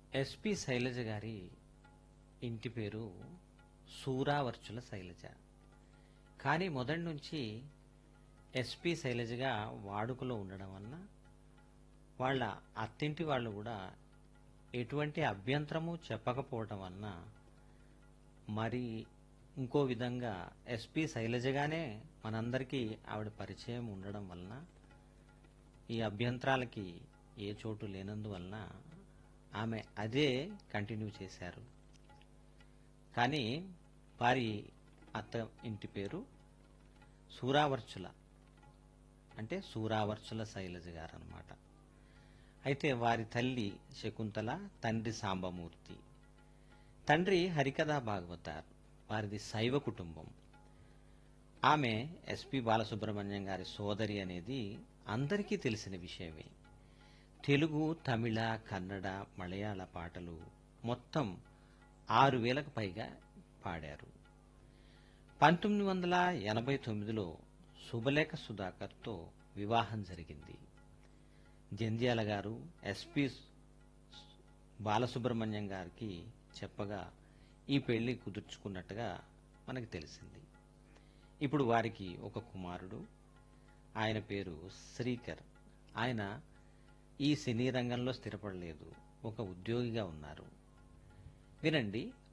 SP Shailaja గారి ఇంటి పేరు సూరావర్చుల శైలజ కానీ మొదటి నుంచి ఎస్పి శైలజగా వాడుకలో ఉండడం వలన వాళ్ళ అత్తింటి వాళ్ళు కూడా ఎటువంటి అభ్యంతరము చెప్పకపోవటం వలన మరి ఇంకో విధంగా ఎస్పి శైలజగానే మనందరికీ ఆవిడ పరిచయం ఉండడం వలన ఈ అభ్యంతరాలకి ఏ చోటు లేనందువలన ఆమె అదే కంటిన్యూ చేశారు కానీ వారి అత్త ఇంటి పేరు సూరావర్చుల అంటే సూరావర్చుల శైలజ గారు అనమాట అయితే వారి తల్లి శకుంతల తండ్రి సాంబమూర్తి తండ్రి హరికథా భాగవతార్ వారిది శైవ కుటుంబం ఆమె ఎస్పి బాలసుబ్రహ్మణ్యం గారి సోదరి అనేది అందరికీ తెలిసిన విషయమే తెలుగు తమిళ కన్నడ మలయాళ పాటలు మొత్తం ఆరు వేలకు పైగా పాడారు పంతొమ్మిది వందల ఎనభై తొమ్మిదిలో శుభలేఖ సుధాకర్తో వివాహం జరిగింది జంధ్యాల గారు ఎస్పి బాలసుబ్రహ్మణ్యం గారికి చెప్పగా ఈ పెళ్లి కుదుర్చుకున్నట్టుగా మనకు తెలిసింది ఇప్పుడు వారికి ఒక కుమారుడు ఆయన పేరు శ్రీకర్ ఆయన ఈ సినీ రంగంలో స్థిరపడలేదు ఒక ఉద్యోగిగా ఉన్నారు వినండి